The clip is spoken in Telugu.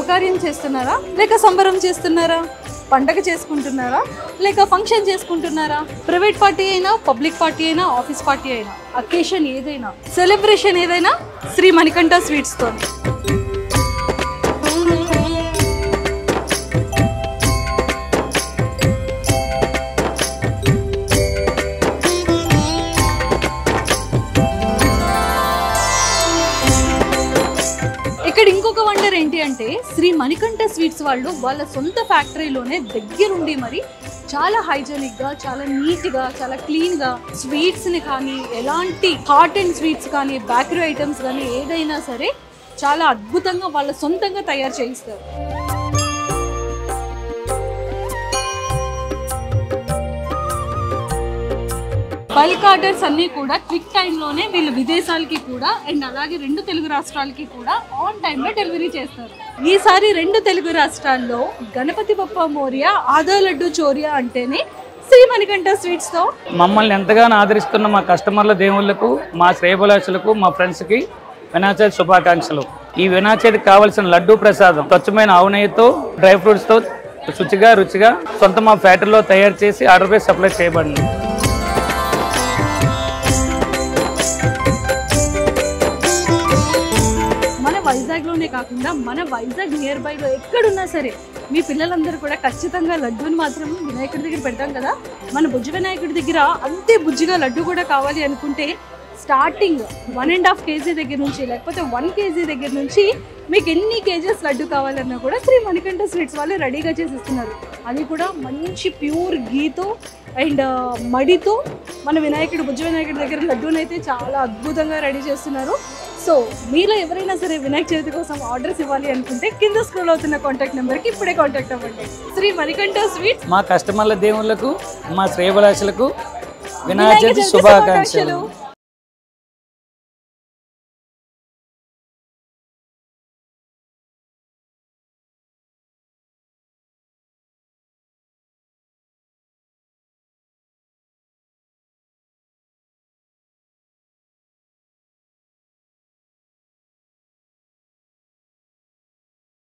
శుభకార్యం చేస్తున్నారా లేక సంబరం చేస్తున్నారా పండగ చేసుకుంటున్నారా లేక ఫంక్షన్ చేసుకుంటున్నారా ప్రైవేట్ పార్టీ అయినా పబ్లిక్ పార్టీ అయినా ఆఫీస్ పార్టీ అయినా అకేషన్ ఏదైనా సెలబ్రేషన్ ఏదైనా శ్రీ మణికంఠ స్వీట్స్తో ఇక్కడ ఇంకొక వండర్ ఏంటి అంటే శ్రీ మణికంఠ స్వీట్స్ వాళ్ళు వాళ్ళ సొంత ఫ్యాక్టరీలోనే దగ్గరుండి మరి చాలా హైజెనిక్ గా చాలా నీట్ గా చాలా క్లీన్ గా స్వీట్స్ ని కానీ ఎలాంటి హాట్ అండ్ స్వీట్స్ కానీ బేకరీ ఐటమ్స్ కానీ ఏదైనా సరే చాలా అద్భుతంగా వాళ్ళ సొంతంగా తయారు చేయిస్తారు బల్క్ ఆర్డర్స్ అన్ని కూడా క్విక్ టైంలోనే వీళ్ళు విదేశాలకి కూడా అండ్ అలాగే రెండు తెలుగు రాష్ట్రాలకి కూడా ఆన్ టైంలో డెలివరీ చేస్తారు ఈసారి రెండు తెలుగు రాష్ట్రాల్లో గణపతి బప్ప మోరియా ఆదా లడ్డు చోరియా అంటేనే శ్రీ మణికంఠ స్వీట్స్ తో మమ్మల్ని ఎంతగానో ఆదరిస్తున్న మా కస్టమర్ల దేవుళ్ళకు మా శ్రేయభిలాషులకు మా ఫ్రెండ్స్కి వినాయక చవితి శుభాకాంక్షలు ఈ వినాయక చవితికి కావాల్సిన లడ్డూ ప్రసాదం స్వచ్ఛమైన ఆవు నెయ్యితో డ్రై ఫ్రూట్స్తో శుచిగా రుచిగా సొంత మా ఫ్యాక్టరీలో తయారు చేసి ఆర్డర్ సప్లై చేయబడింది మన వైజాగ్లోనే కాకుండా మన వైజాగ్ నియర్ బైలో ఎక్కడున్నా సరే మీ పిల్లలందరూ కూడా ఖచ్చితంగా లడ్డూని మాత్రం వినాయకుడి దగ్గర పెడతాం కదా మన బుజ్జి వినాయకుడి దగ్గర అంతే బుజ్జిగా లడ్డు కూడా కావాలి అనుకుంటే starting one and half KG దగ్గర నుంచి లేకపోతే వన్ కేజీ దగ్గర నుంచి మీకు ఎన్ని కేజెస్ లడ్డు కావాలన్నా కూడా శ్రీ మణికంఠ స్వీట్స్ వాళ్ళు రెడీగా చేసి ఇస్తున్నారు అది కూడా మంచి ప్యూర్ గీతో అండ్ మడితో మన వినాయకుడు బుజ్జి వినాయకుడి దగ్గర లడ్డూనైతే చాలా అద్భుతంగా రెడీ చేస్తున్నారు సో మీలో ఎవరైనా సరే వినాయక చవితి కోసం ఆర్డర్స్ ఇవ్వాలి అనుకుంటే కింద స్క్రోల్ అవుతున్న కాంటాక్ట్ నెంబర్కి ఇప్పుడే కాంటాక్ట్ అవ్వండి శ్రీ మణికంఠ స్వీట్స్ మా కస్టమర్ల దేవుళ్ళకు మా శ్రేయభిలాషులకు వినాయక చవితి శుభాకాంక్షలు